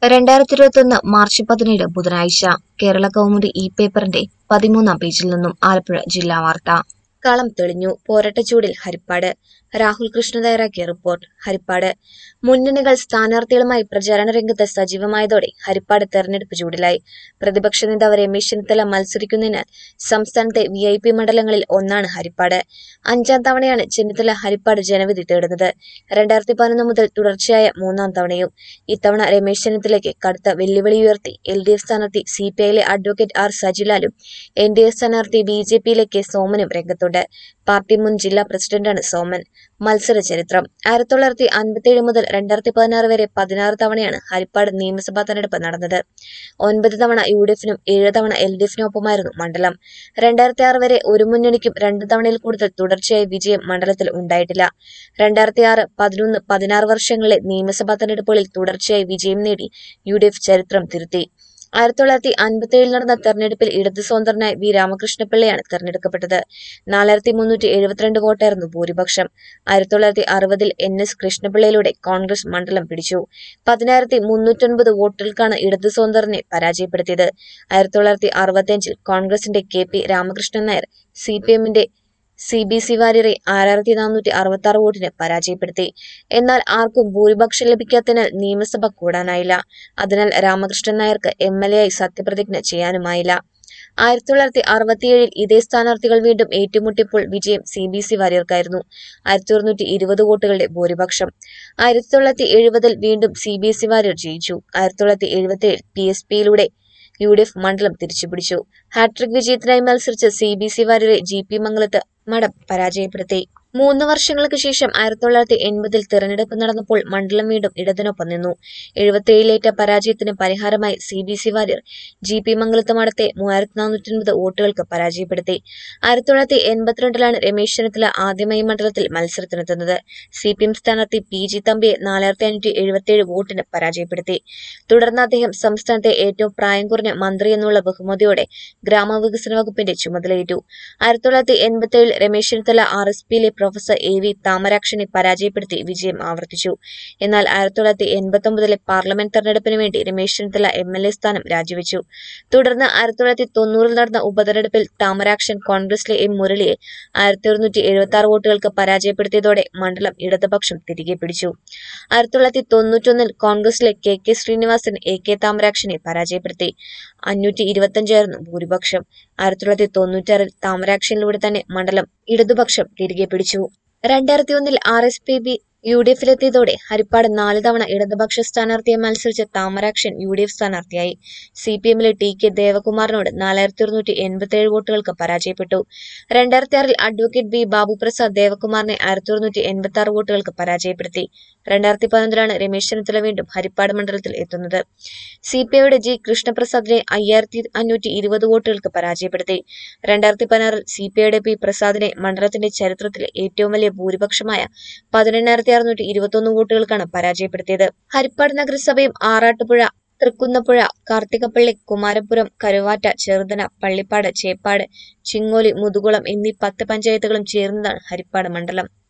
രണ്ടായിരത്തി ഇരുപത്തിയൊന്ന് മാർച്ച് പതിനേഴ് ബുധനാഴ്ച കേരള കൗമുദി ഇ പേപ്പറിന്റെ പതിമൂന്നാം പേജിൽ നിന്നും ആലപ്പുഴ ജില്ലാ വാർത്ത കളം തെളിഞ്ഞു പോരട്ടച്ചൂടിൽ ഹരിപ്പാട് രാഹുൽ കൃഷ്ണ തയ്യാറാക്കിയ റിപ്പോർട്ട് ഹരിപ്പാട് മുന്നണികൾ സ്ഥാനാർത്ഥികളുമായി പ്രചാരണ രംഗത്ത് സജീവമായതോടെ ഹരിപ്പാട് തെരഞ്ഞെടുപ്പ് ചൂടിലായി പ്രതിപക്ഷ നേതാവ് രമേശ് ചെന്നിത്തല മത്സരിക്കുന്നതിനാൽ സംസ്ഥാനത്തെ വി ഐ പി മണ്ഡലങ്ങളിൽ ഒന്നാണ് ഹരിപ്പാട് അഞ്ചാം തവണയാണ് ചെന്നിത്തല ഹരിപ്പാട് ജനവിധി തേടുന്നത് രണ്ടായിരത്തി പതിനൊന്ന് മുതൽ തുടർച്ചയായ മൂന്നാം തവണയും ഇത്തവണ രമേശ് ചെന്നിത്തലയ്ക്ക് കടുത്ത വെല്ലുവിളി ഉയർത്തി എൽ ഡി എഫ് സ്ഥാനാർത്ഥി സി പി ഐയിലെ അഡ്വക്കേറ്റ് ആർ സജിലാലും എൻ ഡി എ സ്ഥാനാർത്ഥി ബി ജെ പിയിലെ കെ സോമനും രംഗത്തുണ്ട് പാർട്ടി മുൻ ജില്ലാ പ്രസിഡന്റാണ് സോമൻ മത്സര ചരിത്രം ആയിരത്തി തൊള്ളായിരത്തി അൻപത്തിയേഴ് മുതൽ രണ്ടായിരത്തി പതിനാറ് വരെ പതിനാറ് തവണയാണ് ഹരിപ്പാട് നിയമസഭാ തെരഞ്ഞെടുപ്പ് നടന്നത് ഒൻപത് തവണ യു ഡി എഫിനും ഏഴ് തവണ എൽ ഡി എഫിനൊപ്പമായിരുന്നു മണ്ഡലം രണ്ടായിരത്തി ആറ് വരെ ഒരു മുന്നണിക്കും രണ്ട് തവണയിൽ കൂടുതൽ തുടർച്ചയായ വിജയം മണ്ഡലത്തിൽ ഉണ്ടായിട്ടില്ല രണ്ടായിരത്തി ആറ് പതിനൊന്ന് പതിനാറ് വർഷങ്ങളിലെ നിയമസഭാ തെരഞ്ഞെടുപ്പുകളിൽ തുടർച്ചയായി വിജയം നേടി യു ഡി എഫ് ചരിത്രം തിരുത്തി ആയിരത്തി തൊള്ളായിരത്തി അൻപത്തിയേഴിൽ നടന്ന തെരഞ്ഞെടുപ്പിൽ ഇടത് സ്വതന്ത്രനായ വി രാമകൃഷ്ണപിള്ളയാണ് തെരഞ്ഞെടുക്കപ്പെട്ടത് നാലായിരത്തി മുന്നൂറ്റി എഴുപത്തിരണ്ട് വോട്ടായിരുന്നു ഭൂരിപക്ഷം ആയിരത്തി തൊള്ളായിരത്തി അറുപതിൽ എൻ എസ് കൃഷ്ണപിള്ളയിലൂടെ കോൺഗ്രസ് മണ്ഡലം പിടിച്ചു പതിനായിരത്തി മുന്നൂറ്റൊൻപത് വോട്ടുകൾക്കാണ് ഇടത് സ്വതന്ത്രനെ പരാജയപ്പെടുത്തിയത് ആയിരത്തി തൊള്ളായിരത്തി അറുപത്തിയഞ്ചിൽ കോൺഗ്രസിന്റെ K P Ramakrishnan Nair C P എമ്മിന്റെ സി ബി സി വാര്യരെ ആറായിരത്തി നാനൂറ്റി അറുപത്തി ആറ് വോട്ടിന് പരാജയപ്പെടുത്തി എന്നാൽ ആർക്കും ഭൂരിപക്ഷം ലഭിക്കാത്തതിനാൽ നിയമസഭ കൂടാനായില്ല അതിനാൽ രാമകൃഷ്ണൻ നായർക്ക് എം എൽ എ ആയി സത്യപ്രതിജ്ഞ ചെയ്യാനുമായില്ല ആയിരത്തി തൊള്ളായിരത്തി അറുപത്തിയേഴിൽ ഇതേ സ്ഥാനാർത്ഥികൾ വീണ്ടും ഏറ്റുമുട്ടിയപ്പോൾ വിജയം സി ബി സി വാര്യർക്കായിരുന്നു ആയിരത്തി ഒരുന്നൂറ്റി ഇരുപത് വോട്ടുകളുടെ ഭൂരിപക്ഷം ആയിരത്തി തൊള്ളായിരത്തി എഴുപതിൽ വീണ്ടും സി ബി സി വാര്യർ ജയിച്ചു ആയിരത്തി തൊള്ളായിരത്തി എഴുപത്തിയേഴിൽ പി എസ് പിയിലൂടെ യു ഡി എഫ് മണ്ഡലം തിരിച്ചുപിടിച്ചു ഹാട്രിക് വിജയത്തിനായി മത്സരിച്ച സി ബി സി വാര്യരെ ജി പി മംഗലത്ത് മഠം പരാജയപ്പെടുത്തി മൂന്ന് വർഷങ്ങൾക്ക് ശേഷം ആയിരത്തി തൊള്ളായിരത്തി എൺപതിൽ തെരഞ്ഞെടുപ്പ് നടന്നപ്പോൾ മണ്ഡലം വീണ്ടും ഇടതിനൊപ്പം നിന്നു എഴുപത്തിയേഴിലേറ്റ പരാജയത്തിന് പരിഹാരമായി C B C Warrier G P Mangalath മഠത്തെ മൂവായിരത്തി നാനൂറ്റി അൻപത് വോട്ടുകൾക്ക് പരാജയപ്പെടുത്തി ആയിരത്തി തൊള്ളായിരത്തി എൺപത്തിരണ്ടിലാണ് രമേശ് ചെന്നിത്തല ആദ്യമായി മണ്ഡലത്തിൽ മത്സരത്തിനെത്തുന്നത് സി പി എം സ്ഥാനാർത്ഥി പി ജി തമ്പിയെ നാലായിരത്തി അഞ്ഞൂറ്റി എഴുപത്തിയേഴ് വോട്ടിന് പരാജയപ്പെടുത്തി തുടർന്ന് അദ്ദേഹം സംസ്ഥാനത്തെ ഏറ്റവും പ്രായം കുറഞ്ഞ മന്ത്രി എന്നുള്ള ബഹുമതിയോടെ ഗ്രാമവികസന വകുപ്പിന്റെ ചുമതലയേറ്റു ആയിരത്തി തൊള്ളായിരത്തി എൺപത്തിയേഴിൽ രമേശ് ചെന്നിത്തല ആർ എസ് പിയിലെ പ്രൊഫസർ എ വി താമരാക്ഷനെ പരാജയപ്പെടുത്തി വിജയം ആവർത്തിച്ചു എന്നാൽ ആയിരത്തി തൊള്ളായിരത്തി എൺപത്തി ഒമ്പതിലെ പാർലമെന്റ് തെരഞ്ഞെടുപ്പിന് വേണ്ടി Ramesh Chennithala M L A സ്ഥാനം രാജിവെച്ചു തുടർന്ന് ആയിരത്തി തൊള്ളായിരത്തി തൊണ്ണൂറിൽ നടന്ന ഉപതെരഞ്ഞെടുപ്പിൽ താമരാക്ഷൻ കോൺഗ്രസിലെ എം മുരളിയെ ആയിരത്തി ഒരുന്നൂറ്റി എഴുപത്തി ആറ് വോട്ടുകൾക്ക് പരാജയപ്പെടുത്തിയതോടെ മണ്ഡലം ഇടതുപക്ഷം തിരികെ പിടിച്ചു ആയിരത്തി തൊള്ളായിരത്തി തൊണ്ണൂറ്റൊന്നിൽ കോൺഗ്രസിലെ K K Sreenivasan A K താമരാക്ഷനെ പരാജയപ്പെടുത്തി അഞ്ഞൂറ്റി ഇരുപത്തിയഞ്ചായിരുന്നു ഭൂരിപക്ഷം ആയിരത്തി തൊള്ളായിരത്തി തൊണ്ണൂറ്റാറിൽ താമരാക്ഷനിലൂടെ തന്നെ മണ്ഡലം ഇടതുപക്ഷം തിരികെ പിടിച്ചു രണ്ടായിരത്തി ഒന്നിൽ R S P B U D എഫിലെത്തിയതോടെ ഹരിപ്പാട് നാല് തവണ ഇടതുപക്ഷ സ്ഥാനാർത്ഥിയെ മത്സരിച്ച താമരാക്ഷൻ യു ഡി എഫ് സ്ഥാനാർത്ഥിയായി സി പി എമ്മിലെ ടി കെ ദേവകുമാറിനോട് നാലായിരത്തി ഒരുന്നൂറ്റി എൺപത്തിയേഴ് വോട്ടുകൾക്ക് പരാജയപ്പെട്ടു രണ്ടായിരത്തി ആറിൽ അഡ്വക്കേറ്റ് ബി ബാബുപ്രസാദ് ദേവകുമാറിനെ ആയിരത്തി ഒരുന്നൂറ്റി എൺപത്തി ആറ് വോട്ടുകൾക്ക് പരാജയപ്പെടുത്തി രണ്ടായിരത്തി പതിനൊന്നിലാണ് രമേശ് ചെന്നിത്തല വീണ്ടും ഹരിപ്പാട് മണ്ഡലത്തിൽ എത്തുന്നത് സി പി ഐയുടെ ജി കൃഷ്ണപ്രസാദിനെ അയ്യായിരത്തി അഞ്ഞൂറ്റി ഇരുപത് വോട്ടുകൾക്ക് പരാജയപ്പെടുത്തി രണ്ടായിരത്തി പതിനാറിൽ സി പി ഐയുടെ പി പ്രസാദിനെ മണ്ഡലത്തിന്റെ ചരിത്രത്തിലെ ഏറ്റവും വലിയ ഭൂരിപക്ഷമായ പതിനെണ്ണായിരത്തി അറുന്നൂറ്റി ഇരുപത്തൊന്ന് വോട്ടുകൾക്കാണ് പരാജയപ്പെടുത്തിയത് ഹരിപ്പാട് നഗരസഭയും ആറാട്ടുപുഴ തൃക്കുന്നപ്പുഴ കാർത്തികപ്പള്ളി കുമാരപുരം കരുവാറ്റ ചെറുതന പള്ളിപ്പാട് ചേപ്പാട് ചിങ്ങോലി മുതുകുളം എന്നീ പത്ത് പഞ്ചായത്തുകളും ചേർന്നതാണ് ഹരിപ്പാട് മണ്ഡലം